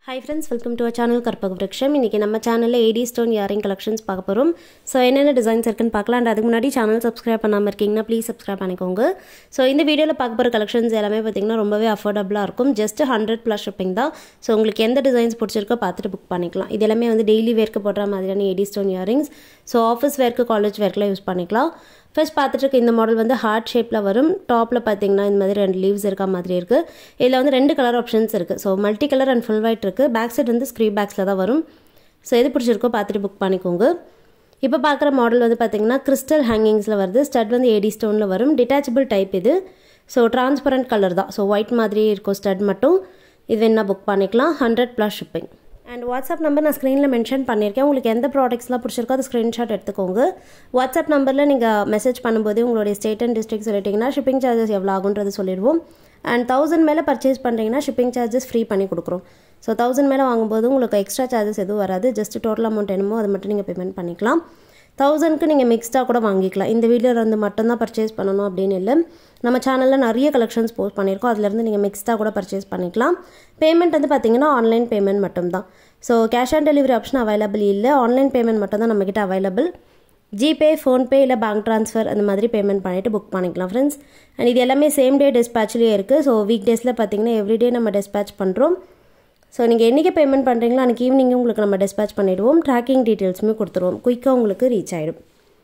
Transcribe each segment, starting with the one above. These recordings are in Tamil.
hi friends welcome to a channel Karpaga Virutcham இன்றைக்கி நம்ம சேனலில் ஏடி ஸ்டோன் இயரிங் கலெக்ஷன்ஸ் பார்க்க போகிறோம் ஸோ என்னென்ன டிசைன்ஸ் இருக்குன்னு பார்க்கலாம் அண்ட் அதுக்கு முன்னாடி சேனல் சப்ஸ்கிரைப் பண்ணாமல் இருக்கீங்கன்னா ப்ளீஸ் சப்ஸ்கிரைப் பண்ணிக்கோங்க ஸோ இந்த வீடியோவில் பார்க்க போகிற கலெக்ஷன்ஸ் எல்லாமே பார்த்திங்கன்னா ரொம்பவே அஃபோர்டபுளாக இருக்கும் ஜஸ்ட் ஹண்ட்ரட் ப்ளஸ் ஷிப்பிங் தான் ஸோ உங்களுக்கு எந்த டிசைன்ஸ் பிடிச்சிருக்கோ பார்த்துட்டு புக் பண்ணிக்கலாம் இது எல்லாமே வந்து டெய்லி வேர்க்கு போடுற மாதிரியான AD stone earrings so office வேர்க்கு காலேஜ் வேர்க்கில் யூஸ் பண்ணிக்கலாம் ஃபர்ஸ்ட் பார்த்துட்டு இருக்க இந்த மாடல் வந்து ஹார்ட் ஷேப்பில் வரும் டாப்பில் பார்த்தீங்கன்னா இந்த மாதிரி ரெண்டு லீவ்ஸ் இருக்க மாதிரி இருக்குது இதில் வந்து ரெண்டு கலர் ஆப்ஷன்ஸ் இருக்குது so multi colour and full white இருக்குது பேக் சைடு வந்து ஸ்க்ரீ பேக்ஸில் தான் வரும் ஸோ எது பிடிச்சிருக்கோ பார்த்துட்டு புக் பண்ணிக்கோங்க இப்போ பார்க்குற மாடல் வந்து பார்த்தீங்கன்னா கிறிஸ்டல் ஹேங்கிங்ஸில் வருது ஸ்டட் வந்து ஏடி ஸ்டோனில் வரும் டிட்டாச்சபிள் டைப் இது ஸோ டிரான்ஸ்பரண்ட் கலர் தான் ஸோ ஒயிட் மாதிரியே இருக்கும் ஸ்டட் மட்டும் இது வேணா புக் பண்ணிக்கலாம் hundred plus shipping and WhatsApp number நான் ஸ்க்ரீனில் மென்ஷன் பண்ணியிருக்கேன் உங்களுக்கு எந்த ப்ராடக்ட்ஸ்லாம் பிடிச்சிருக்கோ அது ஸ்க்ரீன்ஷாட் எடுத்துக்கோங்க வாட்ஸ்அப் நம்பரில் நீங்கள் மெசேஜ் பண்ணும்போது உங்களுடைய ஸ்டேட் அண்ட் டிஸ்ட்ரிக்ட் சொல்லிட்டிங்கன்னா ஷிப்பிங் சார்ஜஸ் எவ்வளோ ஆகுன்றது சொல்லிடுவோம் அண்ட் தௌசண்ட் மேலே பர்ச்சேஸ் பண்ணுறீங்கன்னா ஷிப்பிங் சார்ஜஸ் ஃப்ரீ பண்ணி கொடுக்குறோம் ஸோ தௌசண்ட் மேலே வாங்கும்போது உங்களுக்கு எக்ஸ்ட்ரா சார்ஜஸ் எதுவும் வராது ஜஸ்ட் டோட்டல் அமௌண்ட் என்னமோ அது மட்டும் நீங்கள் பேமெண்ட் பண்ணிக்கலாம் தௌசண்ட்க்கு நீங்கள் மிக்ஸ்டாக கூட வாங்கிக்கலாம் இந்த வீடியோவில் இருந்து மட்டும்தான் பர்ச்சேஸ் பண்ணணும் அப்படின்னு இல்லை நம்ம சேனலில் நிறைய கலெக்ஷன்ஸ் போஸ்ட் பண்ணியிருக்கோம் அதுலேருந்து நீங்கள் மிக்ஸ்டாக கூட பர்ச்சேஸ் பண்ணிக்கலாம் பேமெண்ட் வந்து பார்த்தீங்கன்னா ஆன்லைன் பேமெண்ட் மட்டும்தான் so cash on delivery option available இல்லை ஆன்லைன் பேமெண்ட் மட்டும் தான் நம்மக்கிட்ட அவைலபிள் ஜிபே ஃபோன்பே இல்லை பேங்க் ட்ரான்ஸ்ஃபர் அந்த மாதிரி பேமெண்ட் பண்ணிவிட்டு புக் பண்ணிக்கலாம் ஃப்ரெண்ட்ஸ் அண்ட் இது எல்லாமே சேம் டே டிஸ்பேச்லேயே இருக்குது ஸோ வீக் டேஸில் பார்த்தீங்கன்னா எவ்ரிடே நம்ம டிஸ்பேச் பண்ணுறோம் ஸோ நீங்கள் என்றைக்கு பேமெண்ட் பண்ணுறீங்களோ அன்றைக்கி ஈவினிங் உங்களுக்கு நம்ம டிஸ்பேச் பண்ணிவிடுவோம் ட்ராக்கிங் டீட்டெயில்ஸுமே கொடுத்துருவோம் குயிக்காக உங்களுக்கு ரீச் ஆகிடும்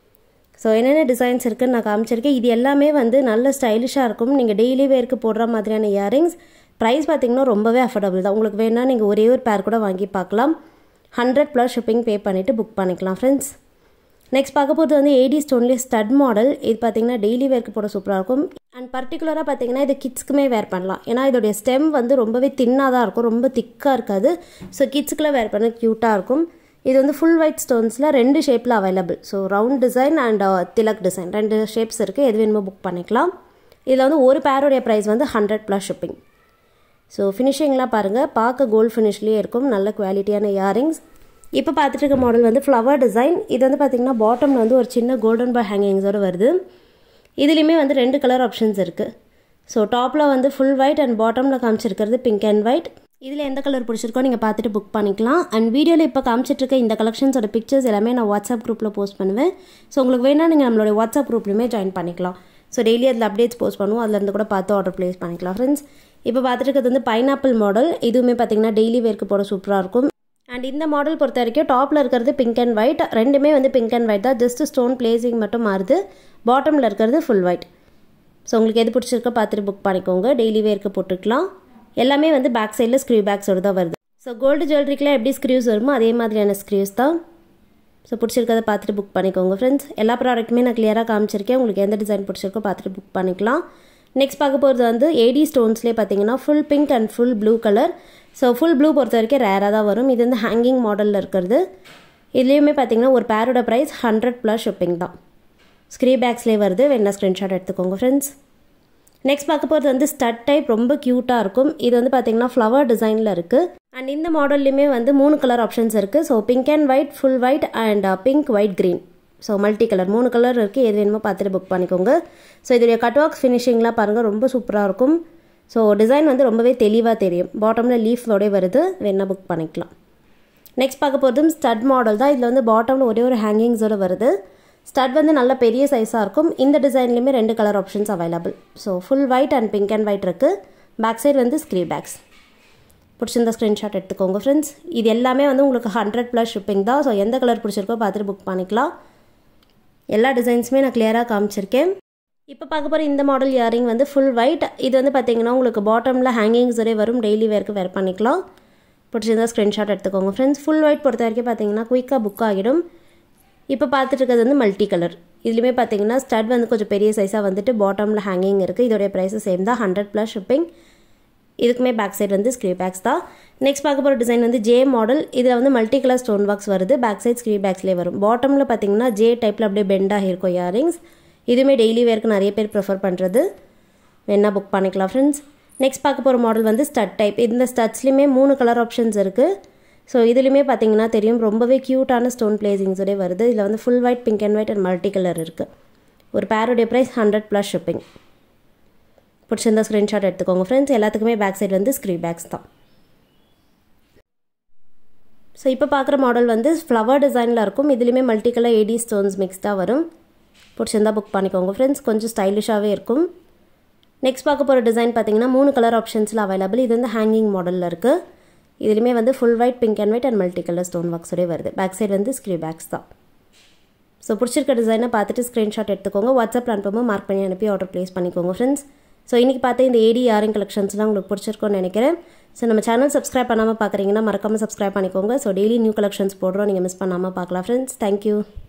ஸோ என்னென்ன டிசைன்ஸ் இருக்குன்னு நான் காமிச்சிருக்கேன் இது எல்லாமே வந்து நல்ல ஸ்டைலிஷாக இருக்கும் நீங்கள் டெய்லி வேர்க்கு போடுற மாதிரியான இயரிங்ஸ் ப்ரைஸ் பார்த்திங்கன்னா ரொம்பவே அஃபோர்டபுள் தான் உங்களுக்கு வேணால் நீங்கள் ஒரே ஒரு பேர் கூட வாங்கி பார்க்கலாம் ஹண்ட்ரட் ப்ளஸ் ஷிப்பிங் பே பண்ணிவிட்டு புக் பண்ணிக்கலாம் ஃப்ரெண்ட்ஸ் நெக்ஸ்ட் பார்க்க போகிறது வந்து ஏடி ஸ்டோன்லேயே ஸ்டட் மாடல் இது பார்த்தீங்கன்னா டெய்லி வேர்க்கு போட சூப்பராக இருக்கும் அண்ட் பர்டிகுலராக பார்த்தீங்கன்னா இது கிட்ஸ்க்குமே வேர் பண்ணலாம் ஏன்னா இதோடைய ஸ்டெம் வந்து ரொம்பவே தின்னாக தான் இருக்கும் ரொம்ப திக்காக இருக்காது ஸோ கிட்ஸுக்குலாம் வேர் பண்ண க்யூட்டாக இருக்கும் இது வந்து ஃபுல் ஒயிட் ஸ்டோன்ஸில் ரெண்டு ஷேப்பில் available so round design and tilak design ரெண்டு ஷேப்ஸ் இருக்குது எது வேணுமோ புக் பண்ணிக்கலாம் இதில் வந்து ஒரு பேருடைய ப்ரைஸ் வந்து ஹண்ட்ரட் ப்ளஸ் ஷிப்பிங் ஸோ ஃபினிஷிங்லாம் பாருங்கள் பார்க்க கோல்டு ஃபினிஷ்லேயே இருக்கும் நல்ல குவாலிட்டியான இயரிங்ஸ் இப்போ பார்த்துட்டு இருக்க மாடல் வந்து ஃப்ளவர் டிசைன் இது வந்து பார்த்திங்கன்னா பாட்டமில் வந்து ஒரு சின்ன கோல்டன் பாய் ஹேங்கிங்ஸோடு வருது இதுலேயுமே வந்து ரெண்டு கலர் ஆப்ஷன்ஸ் இருக்குது ஸோ டாப்பில் வந்து ஃபுல் ஒயிட் அண்ட் பாட்டமில் காமிச்சிருக்கிறது பிங்க் அண்ட் ஒயிட் இதில் எந்த கலர் பிடிச்சிருக்கோ நீங்கள் பார்த்துட்டு புக் பண்ணிக்கலாம் அண்ட் வீடியோவில் இப்போ காமிச்சிட்ருக்க இந்த கலெக்ஷன்ஸோட பிக்சர்ஸ் எல்லாமே நான் வாட்ஸ்அப் குரூப்பில் போஸ்ட் பண்ணுவேன் ஸோ உங்களுக்கு வேணால் நீங்கள் நம்மளுடைய வாட்ஸ்அப் குரூப்லையுமே ஜாயின் பண்ணிக்கலாம் ஸோ டெய்லி அதில் அப்டேட்ஸ் போஸ்ட் பண்ணுவோம் அதுலேருந்து கூட பார்த்து ஆர்டர் ப்ளேஸ் பண்ணிக்கலாம் ஃப்ரெண்ட்ஸ் இப்போ பார்த்துட்டு இருக்கிறது வந்து பைனாப்பிள் மாடல் இதுவுமே பார்த்தீங்கன்னா டெய்லி வேர்க்கு போட சூப்பராக இருக்கும் அண்ட் இந்த மாடல் பொறுத்த வரைக்கும் டாப்பில் இருக்கிறது பிங்க் அண்ட் ஒயிட் ரெண்டுமே வந்து பிங்க் அண்ட் ஒயிட் தான் ஜஸ்ட் ஸ்டோன் பிளேசிங் மட்டும் மாறுது பாட்டமில் இருக்கிறது ஃபுல் ஒயிட் ஸோ உங்களுக்கு எது பிடிச்சிருக்கோ பார்த்துட்டு புக் பண்ணிக்கோங்க டெய்லி வேர்க்கு போட்டுக்கலாம் எல்லாமே வந்து பேக் சைடில் ஸ்க்ரீவ் பேக்ஸோடு தான் வருது ஸோ கோல்டு ஜுவல்லரிக்கெலாம் எப்படி ஸ்க்ரீவ்ஸ் வருமோ அதே மாதிரியான ஸ்க்ரீவ்ஸ் தான் ஸோ பிடிச்சிருக்கதை பார்த்துட்டு புக் பண்ணிக்கோங்க ஃப்ரெண்ட்ஸ் எல்லா ப்ராடக்ட்டுமே நான் கிளியராக காமிச்சிருக்கேன் உங்களுக்கு எந்த டிசைன் பிடிச்சிருக்கோ பார்த்துட்டு புக் பண்ணிக்கலாம் நெக்ஸ்ட் பார்க்க போகிறது வந்து ஏடி ஸ்டோன்ஸ்லேயே பார்த்தீங்கன்னா full pink and full blue colour so full blue பொறுத்த வரைக்கும் ரேராக தான் வரும் இது வந்து ஹேங்கிங் மாடலில் இருக்கிறது இதுலேயுமே பார்த்தீங்கன்னா ஒரு பேரோட ப்ரைஸ் ஹண்ட்ரட் ப்ளஸ் ஷிப்பிங் தான் ஸ்க்ரீ பேக்ஸ்லேயே வருது வேணா ஸ்க்ரீன்ஷாட் எடுத்துக்கோங்க ஃப்ரெண்ட்ஸ் நெக்ஸ்ட் பார்க்க போகிறது வந்து ஸ்டட் டைப் ரொம்ப க்யூட்டாக இருக்கும் இது வந்து பார்த்தீங்கன்னா ஃப்ளவர் டிசைனில் இருக்குது அண்ட் இந்த மாடல்லையுமே வந்து மூணு கலர் ஆப்ஷன்ஸ் இருக்குது so pink and white full white and pink white green so multi colour மூணு கலர் இருக்குது எது வேணுமோ பார்த்துட்டு புக் பண்ணிக்கோங்க ஸோ இதோடைய கட் ஒர்க் ஃபினிஷிங்லாம் பாருங்கள் ரொம்ப சூப்பராக இருக்கும் ஸோ டிசைன் வந்து ரொம்பவே தெளிவாக தெரியும் பாட்டமில் லீஃபோடய வருது வேணால் புக் பண்ணிக்கலாம் நெக்ஸ்ட் பார்க்க போகிறதும் ஸ்டட் மாடல் தான் இதில் வந்து பாட்டமில் ஒரே ஒரு ஹேங்கிங்ஸோடு வருது ஸ்டட் வந்து நல்ல பெரிய சைஸாக இருக்கும் இந்த டிசைன்லேயுமே ரெண்டு colour options available so full white and pink and white இருக்குது பேக் சைடு வந்து ஸ்க்ரீ பேக்ஸ் பிடிச்சிருந்த ஸ்க்ரீன்ஷாட் எடுத்துக்கோங்க ஃப்ரெண்ட்ஸ் இது எல்லாமே வந்து உங்களுக்கு ஹண்ட்ரட் ப்ளஸ் ஷிப்பிங் தான் ஸோ எந்த கலர் பிடிச்சிருக்கோ பார்த்துட்டு புக் பண்ணிக்கலாம் எல்லா டிசைன்ஸுமே நான் கிளியராக காமிச்சிருக்கேன் இப்போ பார்க்க போகிற இந்த மாடல் இயரிங் வந்து ஃபுல் ஒயிட் இது வந்து பார்த்தீங்கன்னா உங்களுக்கு பாட்டமில் ஹேங்கிங்ஸ் ஒரே வரும் டெய்லி வேர்க்கு வேர் பண்ணிக்கலாம் பிடிச்சிருந்தா ஸ்க்ரீன்ஷாட் எடுத்துக்கோங்க ஃப்ரெண்ட்ஸ் ஃபுல் ஒயிட் பொறுத்த வரைக்கும் பார்த்தீங்கன்னா குயிக்காக புக் ஆகிடும் இப்போ பார்த்துட்டு இருக்கிறது வந்து மல்டி கலர் இதுலேயுமே பார்த்தீங்கன்னா ஸ்டட் வந்து கொஞ்சம் பெரிய சைஸாக வந்துட்டு பாட்டமில் ஹேங்கிங் இருக்குது இதோடைய ப்ரைஸஸ் சேம் தான் ஹண்ட்ரட் ப்ளஸ் ஷிப்பிங் இதுக்குமே பேக் சைடு வந்து ஸ்க்ரீ பேக்ஸ் தான் நெக்ஸ்ட் பார்க்க போகிற டிசைன் வந்து ஜே மாடல் இதில் வந்து மல்டி கலர் ஸ்டோன் பாக்ஸ் வருது பேக் சைட் ஸ்க்ரீ பேக்ஸ்லேயே வரும் பாட்டமில் பார்த்தீங்கன்னா ஜே டைப்பில் அப்படியே பெண்டாக இருக்கும் இயரிங்ஸ் இதுவுமே டெய்லி வேர்க்கு நிறைய பேர் ப்ரிஃபர் பண்ணுறது வேணால் புக் பண்ணிக்கலாம் ஃப்ரெண்ட்ஸ் நெக்ஸ்ட் பார்க்க போகிற மாடல் வந்து ஸ்டட் டைப் இந்த ஸ்டட்ஸ்லேயுமே மூணு கலர் ஆப்ஷன்ஸ் இருக்குது ஸோ இதுலேயுமே பார்த்தீங்கன்னா தெரியும் ரொம்பவே க்யூட்டான ஸ்டோன் பிளேசிங்ஸோடய வருது இதில் வந்து full white pink and white and multi colour இருக்குது ஒரு பேருடைய ப்ரைஸ் ஹண்ட்ரட் ப்ளஸ் ஷிப்பிங் பிடிச்சிருந்தா ஸ்க்ரீன்ஷாட் எடுத்துக்கோங்க ஃப்ரெண்ட்ஸ் எல்லாத்துக்குமே பேக் சைடு வந்து ஸ்க்ரீ பேக்ஸ் தான் ஸோ இப்போ பார்க்குற மாடல் வந்து ஃப்ளவர் டிசைனில் இருக்கும் இதுலேயுமே மல்டி கலர் ஏடி ஸ்டோன்ஸ் மிக்ஸ்டாக வரும் பிடிச்சிருந்தா புக் பண்ணிக்கோங்க ஃப்ரெண்ட்ஸ் கொஞ்சம் ஸ்டைலிஷாகவே இருக்கும் நெக்ஸ்ட் பார்க்க போகிற டிசைன் பார்த்தீங்கன்னா மூணு கலர் ஆப்ஷன்ஸில் அவைலபிள் இது வந்து ஹேங்கிங் மாடலில் இருக்குது இதுலேயுமே வந்து full white pink and white and multi colour stone ஒர்க்ஸோடய வருது பேக் சைடு வந்து ஸ்க்ரீ பேக்ஸ் தான் ஸோ பிடிச்சிருக்க டிசைனை பார்த்துட்டு ஸ்க்ரீன்ஷாட் எடுத்துக்கோங்க வாட்ஸ்அப்பில் அனுப்பும்போது மார்க் பண்ணி அனுப்பி ஆர்டர் ப்ளேஸ் பண்ணிக்கோங்க ஃப்ரெண்ட்ஸ் ஸோ இன்றைக்கி பார்த்து இந்த ஏடி யாரிங் கலெக்ஷன்ஸ்லாம் உங்களுக்கு பிடிச்சிருக்கோன்னு நினைக்கிறேன் ஸோ நம்ம சேனல் சப்ஸ்கிரைப் பண்ணாமல் பார்க்குறீங்கன்னா மறக்காமல் சப்ஸ்கிரைப் பண்ணிக்கோங்க ஸோ டெய்லி நியூ கலெக்ஷன்ஸ் போடுறோம் நீங்கள் மிஸ் பண்ணாமல் பார்க்கலாம் ஃப்ரெண்ட்ஸ் தேங்க்யூ